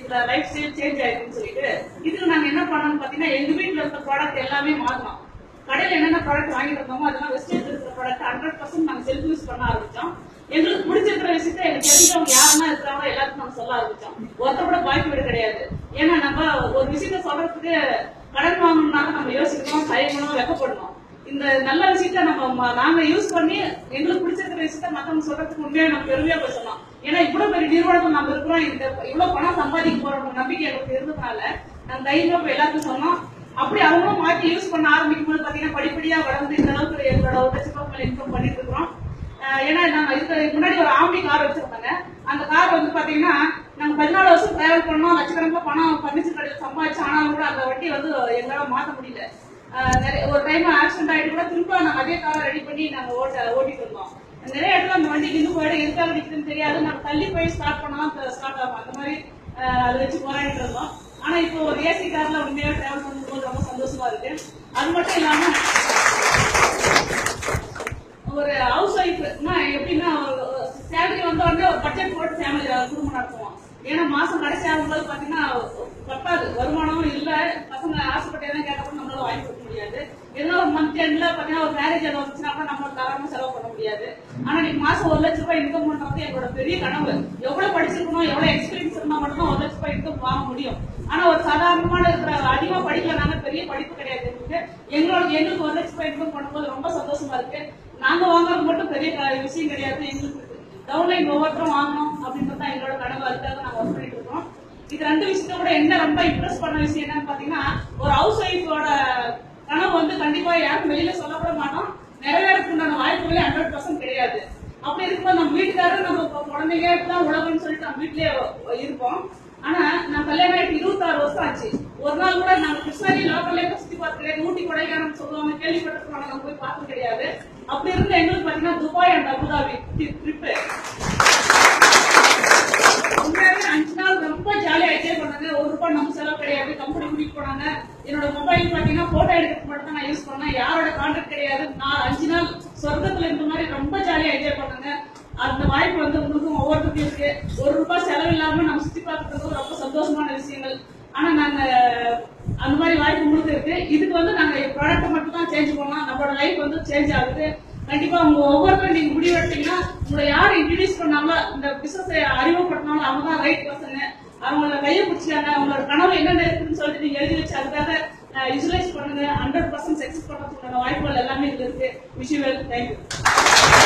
இந்த life style change ஆயிருக்குன்னு சொல்லிட்டு இதுக்கு நாங்க என்ன பண்ணோம்னு பாத்தீங்கன்னா எங்க வீட்ல இருக்க ப்ராடக்ட் எல்லாமே மாறணும் கடையில என்னென்ன ப்ராடக்ட் வாங்கிட்டு இருந்தோமோ அதெல்லாம் வெஸ்டேஜ் இருக்கிற ப்ராடக்ட் ஹண்ட்ரட் பர்சன்ட் நாங்க செல்ஃப் யூஸ் பண்ண ஆரம்பிச்சோம் எங்களுக்கு பிடிச்சிருக்கிற விஷயத்த எனக்கு தெரிஞ்சவங்க யாருன்னா இருக்கிறாங்களோ எல்லாருக்கும் நம்ம சொல்ல ஆரம்பிச்சோம் ஒருத்த கூட பாய்க்கு வீடு கிடையாது ஏன்னா நம்ம ஒரு விஷயத்த சொல்றதுக்கு கடன் வாங்கணும்னாலும் நம்ம யோசிக்கணும் தயங்கணும் வெக்கப்படணும் இந்த நல்ல விஷயத்த நம்ம ம- நாங்க யூஸ் பண்ணி எங்களுக்கு பிடிச்சிருக்கிற விஷயத்த மத்தவங்க சொல்றதுக்கு உண்மையா நம்ம பெருமையா பேசணும் ஏன்னா இவ்வளவு பெரிய நிறுவனம் நம்ம இருக்கிறோம் இந்த இவ்வளவு பணம் சம்பாதிக்க போறோம் நம்பிக்கை எங்களுக்கு இருந்ததுனால நாங்க தைரியமா போய் எல்லாருக்கும் சொன்னோம் அப்படி அவங்களும் மாத்தி யூஸ் பண்ண ஆரம்பிக்கும் போது பாத்தீங்கன்னா படிப்படியா வளர்ந்து இந்த அளவுக்கு எங்களோட ஒரு லட்ச ரூபாய் மேல இன்கம் பண்ணிட்டு இருக்கிறோம் அஹ் ஏன்னா நாங்க இதுக்கு முன்னாடி ஒரு ஆம்னி கார் வச்சிருந்தாங்க அந்த கார் வந்து பாத்தீங்கன்னா நாங்க பதினாலு வருஷம் டிராவல் பண்ணோம் லட்சக்கணக்கில் பணம் பர்னிச்சர் கடையில் சம்பாதிச்சு ஆனாலும் கூட அந்த வட்டி வந்து எங்களால மாத்த முடியல அஹ் நிறைய- ஒரு டைம் ஆக்சிடென்ட் ஆயிட்டு கூட திரும்ப நாங்க அதே காரை ரெடி பண்ணி நாங்க ஓட்ட ஓட்டிட்டு இருந்தோம் நிறைய இடத்துல அந்த வண்டி நின்று போயிடும் எதுக்காக நிற்குதுன்னு தெரியாது நம்ம தள்ளி போய் ஸ்டார்ட் பண்ணா ஸ்டார்ட் ஆகும் அந்த மாதிரி அஹ், அதை வச்சு போராடிட்டு இருந்தோம் ஆனா இப்போ ஒரு ஏசி கார்ல உண்மையா டிராவல் பண்ணும்போது ரொம்ப சந்தோஷமா இருக்கு அது மட்டும் இல்லாம ஒரு ஹவுஸ் ஒய்ஃப்னா எப்படின்னா சேலரி வந்த உடனே ஒரு பட்ஜெட் போட்டு ஃபேமிலி குடும்பம் நடத்துவோம் ஏன்னா மாசம் கடைசி ஆகும்போது பாத்தீங்கன்னா பத்தாது வருமானமும் இல்ல பசங்க ஆசைப்பட்டு எதாவது கேட்ட கூட நம்மளால வாங்கி கொடுக்க முடியாது ஏதோ ஒரு மந்த் எண்ட்ல பாத்தீங்கன்னா ஒரு மேரேஜ் எதாவது வந்துச்சுன்னா கூட நம்மளால தாராளமா செலவு பண்ண முடியாது ஆனா நீங்க மாசம் ஒரு லட்ச ரூபாய் இன்கம் பண்றது எங்களோட பெரிய கனவு எவ்வளவு படிச்சிருக்கணும் எவ்வளவு எக்ஸ்பீரியன்ஸ் இருந்தா மட்டும்தான் ஒரு லட்ச ரூபாய் இன்கம் வாங்க முடியும் ஆனா ஒரு சாதாரணமான இருக்கிற அதிகமா படிக்கலனால பெரிய படிப்பு கிடையாது எங்களுக்கு எங்களோட எங்களுக்கு ஒரு லட்ச ரூபாய் இன்கம் பண்ணும்போது ரொம்ப சந்தோஷமா இருக்கு நாங்க வாங்குறது மட்டும் பெரிய க- விஷயம் கிடையாது எங்களுக்கு டவுன்லைன் ஒவ்வொருத்தரும் வாங்கணும் அப்படின்றது தான் எங்களோட கனவு அதுக்காக நாங்க ஒர்க் பண்ணிட்டு இருக்கோம் இது ரெண்டு விஷயத்த கூட என்ன ரொம்ப இம்ப்ரெஸ் பண்ண விஷயம் என்னன்னு பாத்தீங்கன்னா ஒரு ஹவுஸ் ஒய்ஃபோட கனவு வந்து கண்டிப்பா யாரும் வெளியில சொல்லக்கூட மாட்டோம் நிறைவேறதுக்கு உண்டான வாய்ப்புகளே ஹண்ட்ரட் பர்சன்ட் கிடையாது அப்படி இருக்கும்போது நம்ம வீட்டுக்காரர் நம்ம இப்ப குழந்தைங்க தான் உலகம்னு சொல்லிட்டு நம்ம வீட்லயே இருப்போம் ஆனா நான் கல்யாணம் ஆயிட்டு இருபத்தாறு வருஷம் ஆச்சு ஒரு நாள் கூட நாங்க கிருஷ்ணகிரி லோக்கல்ல இருந்து சுத்தி பார்த்து கிடையாது ஊட்டி கொடைக்கானல் சொல்லுவாங்க கேள்விப்பட்டிருக்கோம் நாங்க போய் பார்த்து கிடையாது அப்படி இருந்த எங்களுக்கு பாத்தீங்கன்னா துபாய் அண்ட் அபுதாபி ட்ரிப்பு உண்மையாவே அஞ்சு நாள் ரொம்ப ஜாலியா என்ஜாய் பண்ணாங்க ஒரு ரூபாய் நம்ம செலவு கிடையாது கம்பெனி கூட்டிட்டு போனாங்க என்னோட மொபைல் பாத்தீங்கன்னா போட்டோ எடுக்கிறதுக்கு மட்டும் தான் நான் யூஸ் பண்ணேன் யாரோட கான்டாக்ட் கிடையாது நான் அஞ்சு நாள் சொர்க்கத்துல இருந்த மாதிரி ரொம்ப ஜாலியா என்ஜாய் பண்ணாங்க அந்த வாய்ப்பு வந்து உங்களுக்கும் ஒவ்வொருத்தருக்கும் இருக்கு ஒரு ரூபாய் செலவு இல்லாம நம்ம சுத்தி பார்க்கறது ரொம்ப சந்தோஷமான விஷயங்கள் ஆனா நாங்க அந்த மாதிரி வாய்ப்பு உங்களுக்கு இருக்கு இதுக்கு வந்து நாங்க ப்ராடக்ட் மட்டும் தான் சேஞ்ச் பண்ணலாம் நம்மளோட லைஃப் வந்து சேஞ்ச் ஆகுது கண்டிப்பா உங்க ஒவ்வொருத்தரும் நீங்க முடிவு எடுத்தீங்கன்னா உங்களை யார் இன்ட்ரடியூஸ் பண்ணாங்களோ இந்த பிசினஸ் அறிமுகப்படுத்தினாலும் அவங்க தான் ரைட் பர்சன் அவங்கள கையை பிடிச்சாங்க அவங்களோட கனவு என்னென்ன இருக்குன்னு சொல்லிட்டு நீங்க எழுதி வச்சு அதுக்காக யூட்டிலைஸ் பண்ணுங்க ஹண்ட்ரட் பர்சன்ட் சக்சஸ் பண்றதுக்கான வாய்ப்புகள் எல்லாமே இதுல இருக்கு விஷுவல் தேங்க்யூ